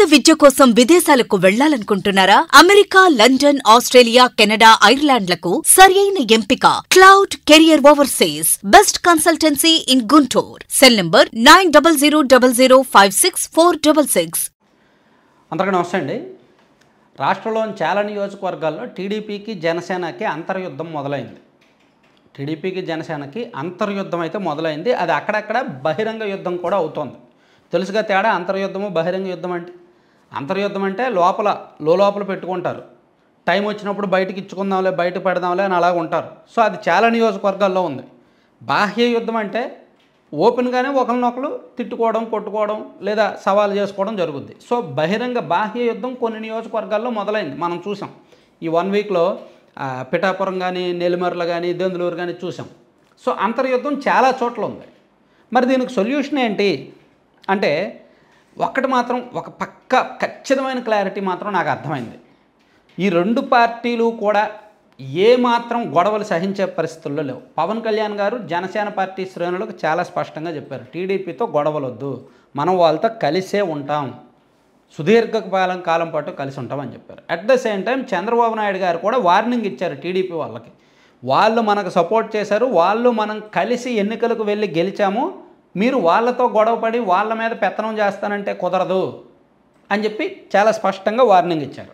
ఉన్నత విద్య కోసం విదేశాలకు వెళ్లాలనుకుంటున్నారా అమెరికా లండన్ ఆస్ట్రేలియా కెనడా ఐర్లాండ్లకు సరియైన ఎంపిక cloud career overseas best consultancy in Guntur cell number nine double zero double zero five six four double six అందరికీ నమస్తే అండి రాష్ట్రంలోని చాలా నియోజకవర్గాల్లో టీడీపీకి జనసేనకి అంతర్యుద్ధం మొదలైంది టీడీపీకి జనసేనకి అంతర్యుద్ధం అయితే మొదలైంది అది అక్కడక్కడ బహిరంగ యుద్ధం కూడా అవుతోంది తెలుసుగా తేడా అంతర్యుద్ధము బహిరంగ యుద్ధం అంటే అంతర్యుద్ధం అంటే లోపల లోపల పెట్టుకుంటారు టైం వచ్చినప్పుడు బయటకి ఇచ్చుకుందాంలే బయట పెడదాంలే అని అలాగ ఉంటారు సో అది చాలా నియోజకవర్గాల్లో ఉంది బాహ్య యుద్ధం అంటే ఓపెన్గానే ఒకరినొకరు తిట్టుకోవడం కొట్టుకోవడం లేదా సవాలు చేసుకోవడం జరుగుద్ది సో బహిరంగ బాహ్య యుద్ధం కొన్ని నియోజకవర్గాల్లో మొదలైంది మనం చూసాం ఈ వన్ వీక్లో ఆ, పిఠాపురం కానీ నెల్లిమర్ల కానీ దెందులూరు కానీ చూసాం సో అంతర్యుద్ధం చాలా చోట్ల ఉంది మరి దీనికి సొల్యూషన్ ఏంటి అంటే ఒక్కటి మాత్రం ఒక పక్క ఖచ్చితమైన క్లారిటీ మాత్రం నాకు అర్థమైంది ఈ రెండు పార్టీలు కూడా ఏ మాత్రం గొడవలు సహించే పరిస్థితుల్లో లేవు పవన్ కళ్యాణ్ గారు జనసేన పార్టీ శ్రేణులకు చాలా స్పష్టంగా చెప్పారు టీడీపీతో గొడవలొద్దు మనం వాళ్ళతో కలిసే ఉంటాం సుదీర్ఘ కాలం కాలం పాటు కలిసి ఉంటామని చెప్పారు at the same time Chandrababu Naidu garu కూడా వార్నింగ్ ఇచ్చారు టీడీపీ వాళ్ళకి వాళ్ళు మనకు సపోర్ట్ చేశారు వాళ్ళు మనం కలిసి ఎన్నికలకు వెళ్ళి గెలిచాము మీరు వాళ్ళతో గొడవపడి వాళ్ళ మీద పెత్తనం చేస్తానంటే కుదరదు అని చెప్పి చాలా స్పష్టంగా వార్నింగ్ ఇచ్చారు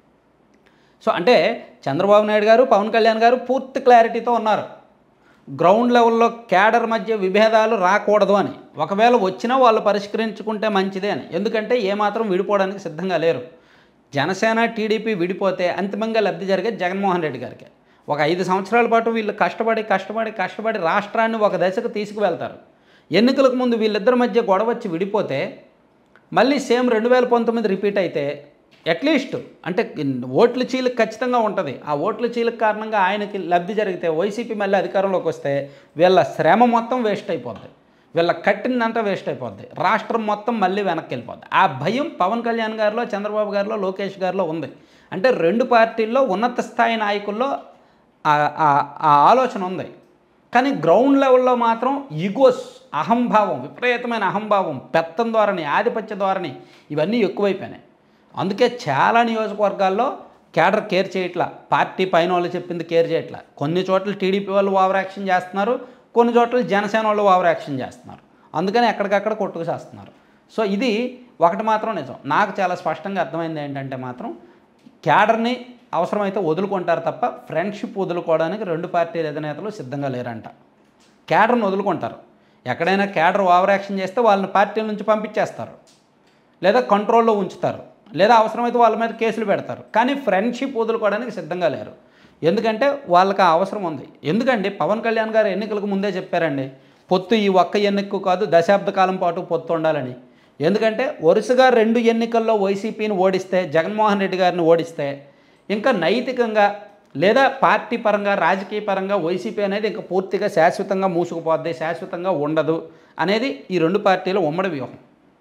సో అంటే చంద్రబాబు నాయుడు గారు పవన్ కళ్యాణ్ గారు పూర్తి క్లారిటీతో ఉన్నారు గ్రౌండ్ లెవెల్లో క్యాడర్ మధ్య విభేదాలు రాకూడదు అని ఒకవేళ వచ్చినా వాళ్ళు పరిష్కరించుకుంటే మంచిదే అని ఎందుకంటే ఏమాత్రం విడిపోవడానికి సిద్ధంగా లేరు జనసేన టీడీపీ విడిపోతే అంతిమంగా లబ్ధి జరిగేది జగన్మోహన్ రెడ్డి గారికి ఒక ఐదు సంవత్సరాల పాటు వీళ్ళు కష్టపడి కష్టపడి కష్టపడి రాష్ట్రాన్ని ఒక దశకు తీసుకువెళ్తారు ఎన్నికలకు ముందు వీళ్ళిద్దరి మధ్య గొడవ వచ్చి విడిపోతే మళ్ళీ సేమ్ రెండు వేల పంతొమ్మిది రిపీట్ అయితే అట్లీస్ట్ అంటే ఓట్ల చీలకు ఖచ్చితంగా ఉంటుంది ఆ ఓట్ల చీలకు కారణంగా ఆయనకి లబ్ధి జరిగితే వైసీపీ మళ్ళీ అధికారంలోకి వస్తే వీళ్ళ శ్రమ మొత్తం వేస్ట్ అయిపోద్ది వీళ్ళ కట్టిందంతా వేస్ట్ అయిపోద్ది రాష్ట్రం మొత్తం మళ్ళీ వెనక్కి వెళ్ళిపోద్ది ఆ భయం పవన్ కళ్యాణ్ గారిలో చంద్రబాబు గారిలో లోకేష్ గారిలో ఉంది అంటే రెండు పార్టీల్లో ఉన్నత స్థాయి నాయకుల్లో ఆ- ఆ- ఆ ఆలోచన ఉంది కానీ గ్రౌండ్ లెవెల్లో మాత్రం ఈగోస్ అహంభావం విపరీతమైన అహంభావం పెత్తం ద్వారాని ఆధిపత్య ద్వారాని ఇవన్నీ ఎక్కువైపోయినాయి అందుకే చాలా నియోజకవర్గాల్లో కేడర్ కేర్ చేయట్లా పార్టీ పైన వాళ్ళు చెప్పింది కేర్ చేయట్లా కొన్ని చోట్ల టీడీపీ వాళ్ళు ఓవర్ యాక్షన్ చేస్తున్నారు కొన్ని చోట్ల జనసేన వాళ్ళు ఓవర్ యాక్షన్ చేస్తున్నారు అందుకని ఎక్కడికక్కడ కొట్టుకు చేస్తున్నారు సో ఇది ఒకటి మాత్రం నిజం నాకు చాలా స్పష్టంగా అర్థమైంది ఏంటంటే మాత్రం క్యాడర్ని అవసరమైతే వదులుకుంటారు తప్ప ఫ్రెండ్షిప్ వదులుకోవడానికి రెండు పార్టీల అధినేతలు సిద్ధంగా లేరంట క్యాడర్ని వదులుకుంటారు ఎక్కడైనా క్యాడర్ ఓవర్ యాక్షన్ చేస్తే వాళ్ళని పార్టీల నుంచి పంపించేస్తారు లేదా కంట్రోల్లో ఉంచుతారు లేదా అవసరమైతే వాళ్ళ మీద కేసులు పెడతారు కానీ ఫ్రెండ్షిప్ వదులుకోవడానికి సిద్ధంగా లేరు ఎందుకంటే వాళ్ళకి ఆ అవసరం ఉంది ఎందుకండి పవన్ కళ్యాణ్ గారు ఎన్నికలకు ముందే చెప్పారండి పొత్తు ఈ ఒక్క ఎన్నిక కాదు దశాబ్ద కాలం పాటు పొత్తు ఉండాలని ఎందుకంటే వరుసగా రెండు ఎన్నికల్లో వైసీపీని ఓడిస్తే జగన్మోహన్ రెడ్డి గారిని ఓడిస్తే ఇంకా నైతికంగా లేదా పార్టీ పరంగా రాజకీయ పరంగా వైసీపీ అనేది ఇంకా పూర్తిగా శాశ్వతంగా మూసుకుపోద్ది శాశ్వతంగా ఉండదు అనేది ఈ రెండు పార్టీల ఉమ్మడి వ్యూహం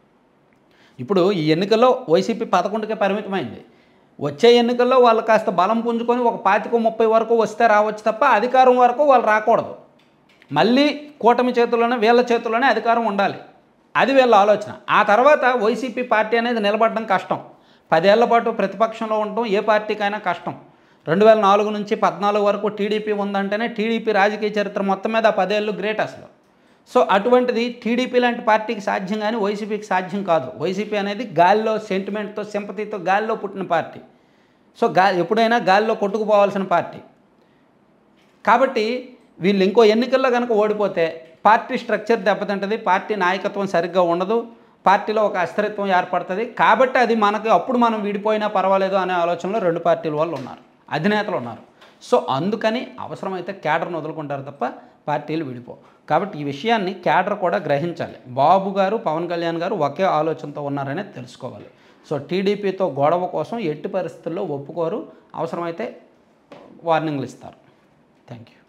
ఇప్పుడు ఈ ఎన్నికల్లో వైసీపీ పదకొండుకే పరిమితమైంది వచ్చే ఎన్నికల్లో వాళ్ళు కాస్త బలం పుంజుకొని ఒక పాతిక ముప్పై వరకు వస్తే రావచ్చు తప్ప అధికారం వరకు వాళ్ళు రాకూడదు మళ్ళీ కూటమి చేతుల్లోనే వీళ్ళ చేతుల్లోనే అధికారం ఉండాలి అది వీళ్ళ ఆలోచన ఆ తర్వాత వైసీపీ పార్టీ అనేది నిలబడడం కష్టం పదేళ్ల పాటు ప్రతిపక్షంలో ఉండటం ఏ పార్టీకైనా కష్టం రెండు వేల నాలుగు నుంచి పద్నాలుగు వరకు టీడీపీ ఉందంటేనే టీడీపీ రాజకీయ చరిత్ర మొత్తం మీద ఆ పదేళ్ళు గ్రేట్ అసలు సో అటువంటిది టీడీపీ లాంటి పార్టీకి సాధ్యం కానీ వైసీపీకి సాధ్యం కాదు వైసీపీ అనేది గాలిలో సెంటిమెంట్తో సింపతితో గాలిలో పుట్టిన పార్టీ సో గా ఎప్పుడైనా గాలిలో కొట్టుకుపోవాల్సిన పార్టీ కాబట్టి వీళ్ళు ఇంకో ఎన్నికల్లో కనుక ఓడిపోతే పార్టీ స్ట్రక్చర్ దెబ్బతింటుంది పార్టీ నాయకత్వం సరిగ్గా ఉండదు పార్టీలో ఒక అస్థిరత్వం ఏర్పడుతుంది కాబట్టి అది మనకు అప్పుడు మనం విడిపోయినా పర్వాలేదు అనే ఆలోచనలో రెండు పార్టీల వాళ్ళు ఉన్నారు అధినేతలు ఉన్నారు సో అందుకని అవసరమైతే క్యాడర్ను వదులుకుంటారు తప్ప పార్టీలు విడిపో కాబట్టి ఈ విషయాన్ని క్యాడర్ కూడా గ్రహించాలి బాబు గారు పవన్ కళ్యాణ్ గారు ఒకే ఆలోచనతో ఉన్నారనే తెలుసుకోవాలి సో టీడీపీతో గొడవ కోసం ఎట్టి పరిస్థితుల్లో ఒప్పుకోరు అవసరమైతే వార్నింగ్లు ఇస్తారు థ్యాంక్ యూ